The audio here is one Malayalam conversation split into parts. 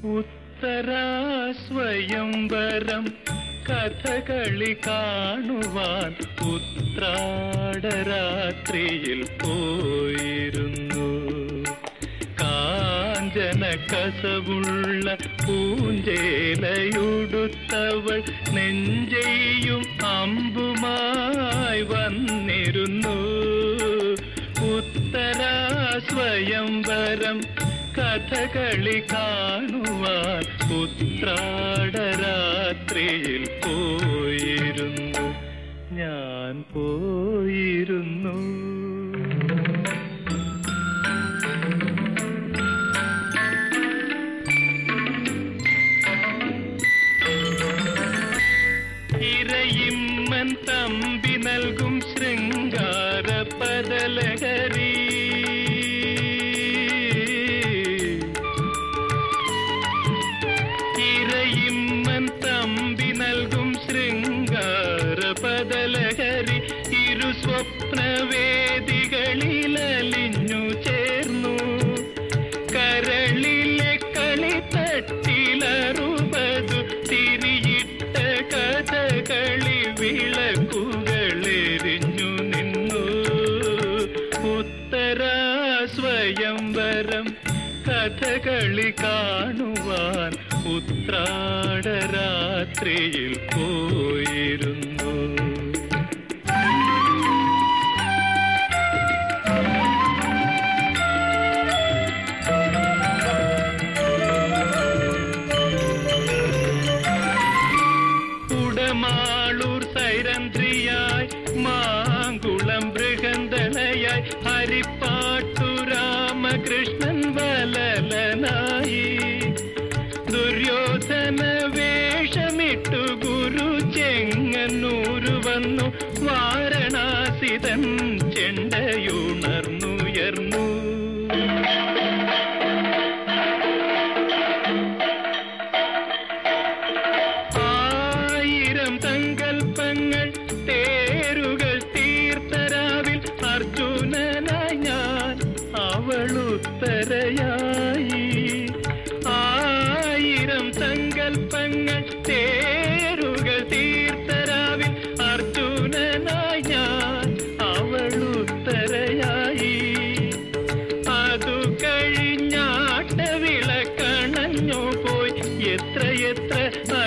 ഉത്തരാ സ്വയംവരം കഥകളി കാണുവാൻ ഉത്രാടരാത്രിയിൽ പോയിരുന്നു കാഞ്ചന കസവുള്ള പൂഞ്ചേലയുടുത്തവൾ നെഞ്ചെയ്യും അമ്പുമായി വന്നിരുന്നു ഉത്തരാ സ്വയംവരം കഥകളി കാണുവാൻ ഉത്രാടരാത്രിയിൽ പോയിരുന്നു ഞാൻ പോയിരുന്നു ഇരയിമ്മൻ തമ്പി നൽകും ശൃംഗാര പദലഹരി ഇരയിമ്മൻ തമ്പി നൽകും ശൃംഗാര പദലഹരി ഇരു സ്വപ്നവേദികളിൽ അലിഞ്ഞു ചേർന്നു കരളിലെ കളി തട്ടിലറുപതു തിരിയിട്ട കഥകളി വിളക്കുകളെരിഞ്ഞു നിന്നു ഉത്തരാ സ്വയംവരം കഥകളി കാണുവാൻ ഉത്രാടരാത്രിയിൽ പോയിരുന്നു കുടമാളൂർ സൈരന്ത്രിയായി മാങ്കുളം ബൃഹന്തളയായി ഹരിപ്പാട്ടു രാമകൃഷ്ണൻ വലലനായി ദുര്യോധന വേഷമിട്ടു ഗുരു ചെങ്ങന്നൂരു വന്നു വാരണാസിതൻ ചെണ്ടയുണർന്നുയർന്നു ആയിരം സങ്കൽപ്പങ്ങൾ തേരുകൾ തീർത്തരാവിൽ അർജുനനായി ഞാൻ അവളുത്തരയായി ആയിരം സങ്കൽപ്പങ്ങൾ തേരുകൾ തീർത്തരാവിൽ അർജുനനായി ഞാൻ അവളുത്തരയായി അതു കഴിഞ്ഞാട്ട വിളക്കണഞ്ഞു പോയി എത്രയെത്ര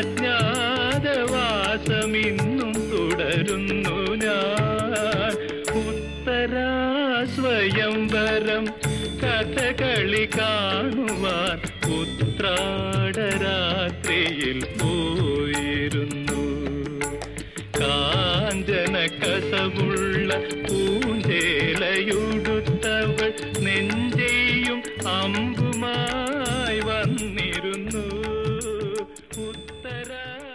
അജ്ഞാതവാസമിന്നും തുടരുന്നു ഞാൻ ഉത്തരാ സ്വയംവരം കഥകളി കാണുവാൻ ഉത്രാടരാത്രിയിൽ പോയിരുന്നു കാഞ്ചന കസവുള്ള പൂഞ്ചേലയുടുത്തവൾ നെഞ്ചെയും അമ്പുമായി വന്നിരുന്നു ഉത്തര